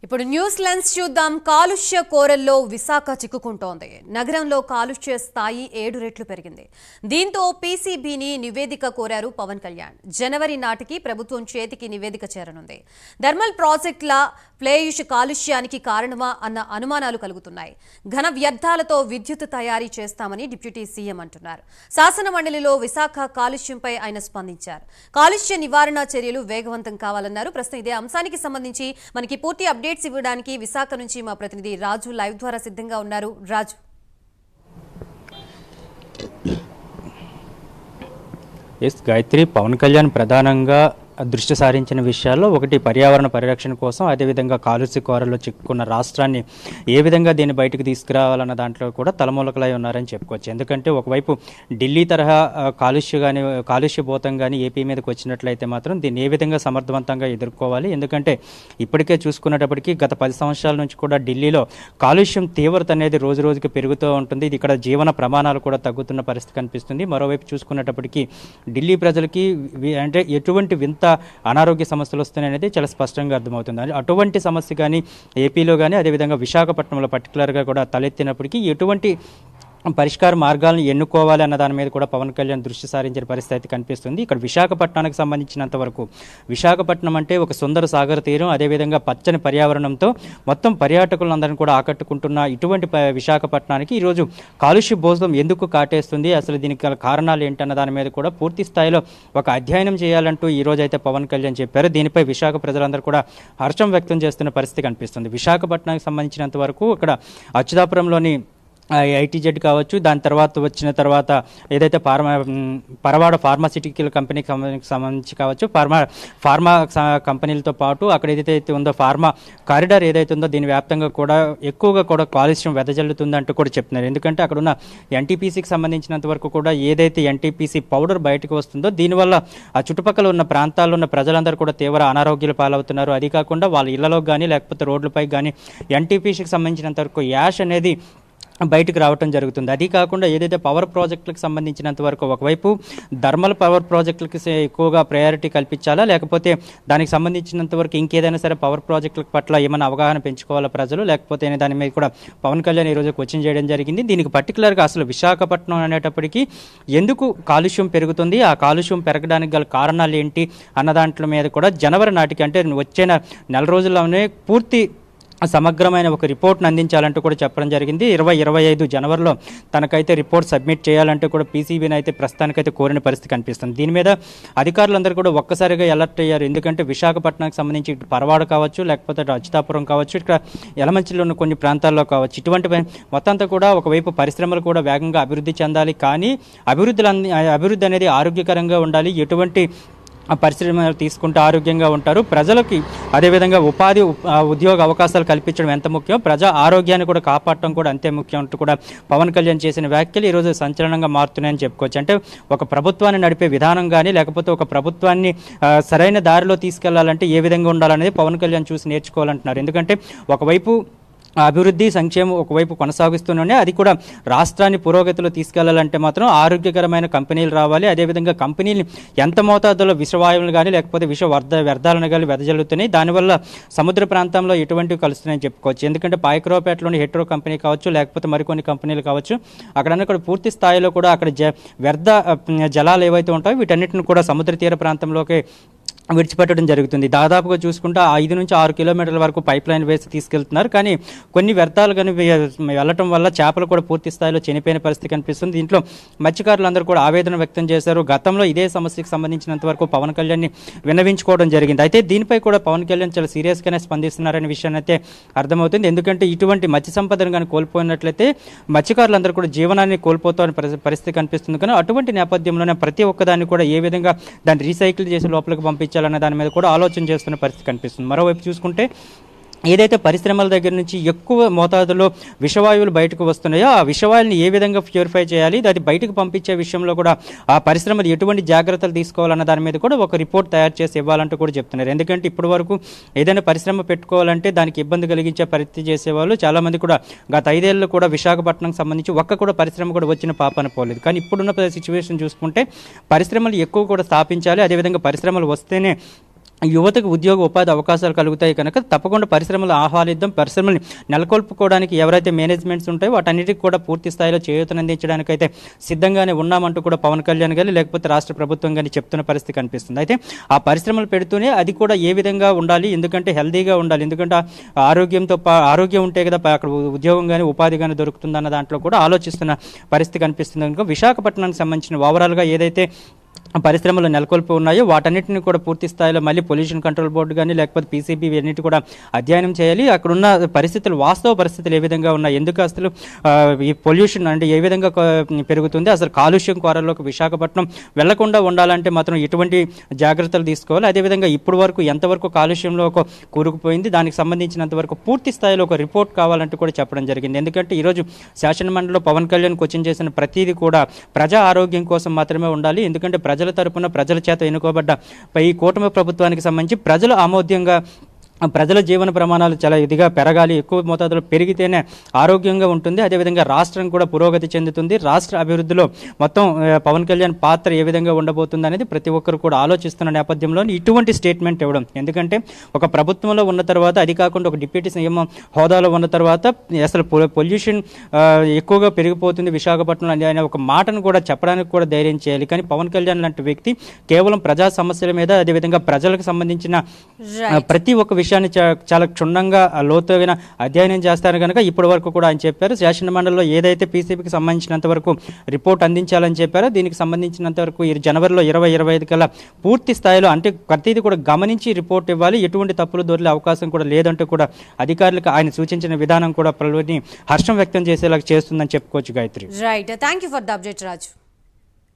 ఇప్పుడు news lens చూద్దాం కాలుష్య కోరల్లో విశాఖ చిక్కుకుంటోంది నగరంలో కాలుష్య స్థాయి ఏడు రెట్లు పెరిగింది దీంతో పీసీబీని నివేదిక కోరారు పవన్ కళ్యాణ్ జనవరి నాటికి ప్రభుత్వం చేతికి నివేదిక చేరనుంది థర్మల్ ప్రాజెక్టుల ప్లేయుష్ కాలుష్యానికి కారణమా అన్న అనుమానాలు కలుగుతున్నాయి ఘన వ్యర్థాలతో విద్యుత్ తయారీ చేస్తామని డిప్యూటీ సీఎం అంటున్నారు శాసన మండలిలో విశాఖ కాలుష్యంపై ఆయన స్పందించారు కాలుష్య నివారణ చర్యలు వేగవంతం కావాలన్నారు ప్రస్తుతం ఇదే అంశానికి సంబంధించి మనకి పూర్తి అప్డేట్స్ ఇవ్వడానికి విశాఖ నుంచి మా ప్రతినిధి రాజు లైవ్ ద్వారా సిద్ధంగా ఉన్నారు రాజు ఎస్ గాయత్రి పవన్ కళ్యాణ్ ప్రధానంగా దృష్టి సారించిన విషయాల్లో ఒకటి పర్యావరణ పరిరక్షణ కోసం అదేవిధంగా కాలుష్య కోరల్లో చిక్కుకున్న రాష్ట్రాన్ని ఏ విధంగా దీన్ని బయటకు తీసుకురావాలన్న దాంట్లో కూడా తలమూలకలై ఉన్నారని చెప్పుకోవచ్చు ఎందుకంటే ఒకవైపు ఢిల్లీ తరహా ఆ, కాలుష్య కానీ కాలుష్య భూతం కానీ ఏపీ మీదకి వచ్చినట్లయితే మాత్రం దీన్ని ఏ విధంగా సమర్థవంతంగా ఎదుర్కోవాలి ఎందుకంటే ఇప్పటికే చూసుకునేటప్పటికీ గత పది సంవత్సరాల నుంచి కూడా ఢిల్లీలో కాలుష్యం తీవ్రత అనేది రోజు రోజుకి పెరుగుతూ ఉంటుంది ఇది ఇక్కడ జీవన ప్రమాణాలు కూడా తగ్గుతున్న పరిస్థితి కనిపిస్తుంది మరోవైపు చూసుకునేటప్పటికీ ఢిల్లీ ప్రజలకి వి- అంటే ఎటువంటి వింత అనారోగ్య సమస్యలు వస్తున్నాయి అనేది చాలా స్పష్టంగా అర్థమవుతుంది అంటే అటువంటి సమస్య కానీ ఏపీలో కానీ అదేవిధంగా విశాఖపట్నంలో పర్టికులర్గా కూడా తలెత్తినప్పటికీ ఎటువంటి పరిష్కార మార్గాలను ఎన్నుకోవాలి అన్న దాని మీద కూడా పవన్ కళ్యాణ్ దృష్టి సారించిన పరిస్థితి కనిపిస్తుంది ఇక్కడ విశాఖపట్నానికి సంబంధించినంత వరకు విశాఖపట్నం అంటే ఒక సుందర సాగర తీరం అదేవిధంగా పచ్చని పర్యావరణంతో మొత్తం పర్యాటకులందరినీ కూడా ఆకట్టుకుంటున్న ఇటువంటి ప- విశాఖపట్నానికి ఈరోజు కాలుష్య భోజనం ఎందుకు కాటేస్తుంది అసలు దీనికి గల కారణాలు ఏంటన్న దాని మీద కూడా పూర్తి స్థాయిలో ఒక అధ్యయనం చేయాలంటూ ఈ రోజు అయితే పవన్ కళ్యాణ్ చెప్పారు దీనిపై విశాఖ ప్రజలందరూ కూడా హర్షం వ్యక్తం చేస్తున్న పరిస్థితి కనిపిస్తుంది విశాఖపట్నానికి సంబంధించినంత వరకు ఇక్కడ అచ్యుతాపురంలోని ఐటీజెడ్ కావచ్చు దాని తర్వాత వచ్చిన తర్వాత ఏదైతే ఫార్మా మ్, పరవాడ ఫార్మాసిటికల్ కంపెనీకి సంబంధించి సంబంధించి కావచ్చు ఫార్మా ఫార్మా స- కంపెనీలతో పాటు అక్కడ ఏదైతే ఉందో ఫార్మా కారిడార్ ఏదైతే ఉందో దీని వ్యాప్తంగా కూడా ఎక్కువగా కూడా కాలుష్యం వెదజల్లుతుందంటూ కూడా చెప్తున్నారు ఎందుకంటే అక్కడ ఉన్న ఎన్టీపీసీకి సంబంధించినంత వరకు కూడా ఏదైతే ఎన్టీపీసీ పౌడర్ బయటకు వస్తుందో దీనివల్ల ఆ చుట్టుపక్కల ఉన్న ప్రాంతాల్లో ఉన్న ప్రజలందరూ కూడా తీవ్ర అనారోగ్యాలు పాలవుతున్నారు అది కాకుండా వాళ్ళ ఇళ్లలో కానీ లేకపోతే రోడ్లపై కానీ ఎన్టీపీసీకి సంబంధించినంత వరకు యాష్ అనేది బయటకు రావటం జరుగుతుంది అది కాకుండా ఏదైతే పవర్ ప్రాజెక్టులకు సంబంధించినంత వరకు ఒకవైపు థర్మల్ పవర్ ప్రాజెక్టులకి సే- ఎక్కువగా ప్రయారిటీ కల్పించాలా లేకపోతే దానికి సంబంధించినంత వరకు ఇంకేదైనా సరే పవర్ ప్రాజెక్టుల పట్ల ఏమైనా అవగాహన పెంచుకోవాలా ప్రజలు లేకపోతే దాని మీద కూడా పవన్ కళ్యాణ్ ఈరోజు క్వశ్చన్ చేయడం జరిగింది దీనికి పర్టికులర్గా అసలు విశాఖపట్నం అనేటప్పటికీ ఎందుకు కాలుష్యం పెరుగుతుంది ఆ కాలుష్యం పెరగడానికి గల కారణాలు ఏంటి అన్న దాంట్లో మీద కూడా జనవరి నాటికి అంటే వచ్చే నె- నెల రోజుల్లోనే పూర్తి సమగ్రమైన ఒక రిపోర్ట్ను అందించాలంటూ కూడా చెప్పడం జరిగింది ఇరవై ఇరవై ఐదు జనవరిలో తనకైతే రిపోర్ట్ సబ్మిట్ చేయాలంటూ కూడా పీసీబీని అయితే ప్రస్తుతానికైతే కోరిన పరిస్థితి కనిపిస్తుంది దీని మీద అధికారులందరూ కూడా ఒక్కసారిగా అలర్ట్ అయ్యారు ఎందుకంటే విశాఖపట్నానికి సంబంధించి ఇటు పరవాడ కావచ్చు లేకపోతే అటు అచ్యుతాపురం కావచ్చు ఇక్కడ యలమంచిలో ఉన్న కొన్ని ప్రాంతాల్లో కావచ్చు ఇటువంటి ప- మొత్తం అంతా కూడా ఒకవైపు పరిశ్రమలు కూడా వేగంగా అభివృద్ధి చెందాలి కానీ అభివృద్ధి అభివృద్ధి అనేది ఆరోగ్యకరంగా ఉండాలి ఎటువంటి ఆ పరిశ్రమలు తీసుకుంటే ఆరోగ్యంగా ఉంటారు ప్రజలకి అదేవిధంగా ఉపాధి ఉప్- ఆ ఉద్యోగ అవకాశాలు కల్పించడం ఎంత ముఖ్యం ప్రజా ఆరోగ్యాన్ని కూడా కాపాడటం కూడా అంతే ముఖ్యం అంటూ కూడా పవన్ కళ్యాణ్ చేసిన వ్యాఖ్యలు ఈరోజు సంచలనంగా మారుతున్నాయని చెప్పుకోవచ్చు అంటే ఒక ప్రభుత్వాన్ని నడిపే విధానం కానీ లేకపోతే ఒక ప్రభుత్వాన్ని ఆ, సరైన దారిలో తీసుకెళ్లాలంటే ఏ విధంగా ఉండాలనేది పవన్ కళ్యాణ్ చూసి నేర్చుకోవాలంటున్నారు ఎందుకంటే ఒకవైపు అభివృద్ధి సంక్షేమం ఒకవైపు కొనసాగిస్తూనే అది కూడా రాష్ట్రాన్ని పురోగతిలో తీసుకెళ్లాలంటే మాత్రం ఆరోగ్యకరమైన కంపెనీలు రావాలి అదేవిధంగా కంపెనీలు ఎంత మోతాదులో విషవాయువులు కానీ లేకపోతే విష వర్ధ వ్యర్థాలను కానీ వెదజల్లుతున్నాయి దానివల్ల సముద్ర ప్రాంతంలో ఎటువంటివి కలుస్తున్నాయని చెప్పుకోవచ్చు ఎందుకంటే పాయకరావుపేటలోని హెట్రో కంపెనీ కావచ్చు లేకపోతే మరికొన్ని కంపెనీలు కావచ్చు అక్కడ అక్కడ పూర్తి స్థాయిలో కూడా అక్కడ జ వ్యర్థ ఆ, జలాలు ఏవైతే ఉంటాయో వీటన్నిటిని కూడా సముద్ర తీర ప్రాంతంలోకి విడిచిపెట్టడం జరుగుతుంది దాదాపుగా చూసుకుంటే ఐదు నుంచి ఆరు కిలోమీటర్ల వరకు పైప్ లైన్ వేసి తీసుకెళ్తున్నారు కానీ కొన్ని వ్యర్థాలు కానీ వెళ్ళటం వల్ల చేపలు కూడా పూర్తి స్థాయిలో చనిపోయిన పరిస్థితి కనిపిస్తుంది దీంట్లో మత్స్యకారులందరూ కూడా ఆవేదన వ్యక్తం చేశారు గతంలో ఇదే సమస్యకు సంబంధించినంత వరకు పవన్ కళ్యాణ్ని విన్నవించుకోవడం జరిగింది అయితే దీనిపై కూడా పవన్ కళ్యాణ్ చాలా సీరియస్గానే స్పందిస్తున్నారనే విషయాన్ని అయితే అర్థమవుతుంది ఎందుకంటే ఇటువంటి మత్స్య సంపదను కానీ కోల్పోయినట్లయితే మత్స్యకారులందరూ కూడా జీవనాన్ని కోల్పోతామని పరిస్థితి- పరిస్థితి కనిపిస్తుంది కానీ అటువంటి నేపథ్యంలోనే ప్రతి ఒక్కదాన్ని కూడా ఏ విధంగా దాన్ని రీసైకిల్ చేసి లోపలికి పంపించాలనే దాని మీద కూడా ఆలోచన చేస్తున్న పరిస్థితి కనిపిస్తుంది మరోవైపు చూసుకుంటే ఏదైతే పరిశ్రమల దగ్గర నుంచి ఎక్కువ మోతాదులో విషవాయువులు బయటకు వస్తున్నాయో ఆ విషవాయువుని ఏ విధంగా ప్యూరిఫై చేయాలి అది బయటకు పంపించే విషయంలో కూడా ఆ పరిశ్రమలు ఎటువంటి జాగ్రత్తలు తీసుకోవాలన్న దాని మీద కూడా ఒక రిపోర్ట్ తయారు చేసి ఇవ్వాలంటూ కూడా చెప్తున్నారు ఎందుకంటే ఇప్పటి వరకు ఏదైనా పరిశ్రమ పెట్టుకోవాలంటే దానికి ఇబ్బంది కలిగించే పరిస్థితి చేసేవాళ్ళు చాలామంది కూడా గత ఐదేళ్ళు కూడా విశాఖపట్నంకి సంబంధించి ఒక్క కూడా పరిశ్రమ కూడా వచ్చిన పాపన పోలేదు కానీ ఇప్పుడున్న సిచ్యువేషన్ చూసుకుంటే పరిశ్రమలు ఎక్కువ కూడా స్థాపించాలి అదేవిధంగా పరిశ్రమలు వస్తేనే యువతకు ఉద్యోగ ఉపాధి అవకాశాలు కలుగుతాయి కనుక తప్పకుండా పరిశ్రమలు ఆహ్వానిద్దాం పరిశ్రమల్ని నెలకొల్పుకోవడానికి ఎవరైతే మేనేజ్మెంట్స్ ఉంటాయో వాటన్నిటికి కూడా పూర్తి స్థాయిలో చేయూతనందించడానికి అయితే సిద్ధంగానే ఉన్నామంటూ కూడా పవన్ కళ్యాణ్ కానీ లేకపోతే రాష్ట్ర ప్రభుత్వం కానీ చెప్తున్న పరిస్థితి కనిపిస్తుంది అయితే ఆ పరిశ్రమలు పెడుతూనే అది కూడా ఏ విధంగా ఉండాలి ఎందుకంటే హెల్దీగా ఉండాలి ఎందుకంటే ఆ ఆరోగ్యంతో పా- ఆరోగ్యం ఉంటే కదా ప- అక్కడ ఉద్యోగం కానీ ఉపాధి కానీ దొరుకుతుందన్న దాంట్లో కూడా ఆలోచిస్తున్న పరిస్థితి కనిపిస్తుంది కనుక విశాఖపట్నానికి సంబంధించిన ఓవరాల్గా ఏదైతే పరిశ్రమలు నెలకొల్పి ఉన్నాయో వాటన్నిటిని కూడా పూర్తి స్థాయిలో మళ్ళీ పొల్యూషన్ కంట్రోల్ బోర్డు కానీ లేకపోతే పీసీబీ ఇవన్నిటి కూడా అధ్యయనం చేయాలి అక్కడ ఉన్న పరిస్థితులు వాస్తవ పరిస్థితులు ఏ విధంగా ఉన్నాయి ఎందుకు అసలు ఆ, ఈ పొల్యూషన్ అంటే ఏ విధంగా కొ- పెరుగుతుంది అసలు కాలుష్యం కోరల్లోకి విశాఖపట్నం వెళ్లకుండా ఉండాలంటే మాత్రం ఎటువంటి జాగ్రత్తలు తీసుకోవాలి అదేవిధంగా ఇప్పటి వరకు ఎంతవరకు కాలుష్యంలో ఒక కూరుకుపోయింది దానికి సంబంధించినంత వరకు పూర్తి స్థాయిలో ఒక రిపోర్ట్ కావాలంటూ కూడా చెప్పడం జరిగింది ఎందుకంటే ఈరోజు శాసన మండలిలో పవన్ కళ్యాణ్ క్వశ్చన్ చేసిన ప్రతిదీ కూడా ప్రజా ఆరోగ్యం కోసం మాత్రమే ఉండాలి ఎందుకంటే ప్రజల తరపున ప్రజల చేత ఎన్నుకోబడ్డ ఈ కూటమి ప్రభుత్వానికి సంబంధించి ప్రజలు ఆమోద్యంగా ప్రజల జీవన ప్రమాణాలు చాలా ఇదిగా పెరగాలి ఎక్కువ మోతాదులో పెరిగితేనే ఆరోగ్యంగా ఉంటుంది అదేవిధంగా రాష్ట్రం కూడా పురోగతి చెందుతుంది రాష్ట్ర అభివృద్ధిలో మొత్తం ఆ, పవన్ కళ్యాణ్ పాత్ర ఏ విధంగా ఉండబోతుంది అనేది ప్రతి ఒక్కరు కూడా ఆలోచిస్తున్న నేపథ్యంలో ఇటువంటి స్టేట్మెంట్ ఇవ్వడం ఎందుకంటే ఒక ప్రభుత్వంలో ఉన్న తర్వాత అది కాకుండా ఒక డిప్యూటీ సీఎం హోదాలో ఉన్న తర్వాత అసలు పొల్యూషన్ ఎక్కువగా పెరిగిపోతుంది విశాఖపట్నం అని అనే ఒక మాటను కూడా చెప్పడానికి కూడా ధైర్యం చేయాలి కానీ పవన్ కళ్యాణ్ లాంటి వ్యక్తి కేవలం ప్రజా సమస్యల మీద అదేవిధంగా ప్రజలకు సంబంధించిన ఆ, ప్రతి ఒక్క విషయాన్ని చా- చాలా క్షుణ్ణంగా ఆ, లోతైన అధ్యయనం చేస్తారు కనుక ఇప్పటి వరకు కూడా ఆయన చెప్పారు శాసన మండలిలో ఏదైతే పీసీబీకి సంబంధించినంత వరకు రిపోర్ట్ అందించాలని చెప్పారో దీనికి సంబంధించినంత వరకు ఈ జనవరిలో ఇరవై ఇరవై ఐదు కల్లా పూర్తి స్థాయిలో అంటే ప్రతిదీ కూడా గమనించి రిపోర్ట్ ఇవ్వాలి ఎటువంటి తప్పులు దొరికే అవకాశం కూడా లేదంటూ కూడా అధికారులకు ఆయన సూచించిన విధానం కూడా ప్రజలని హర్షం వ్యక్తం చేసేలా చేస్తుందని చెప్పుకోవచ్చు Gayatri right thank you for the update Raju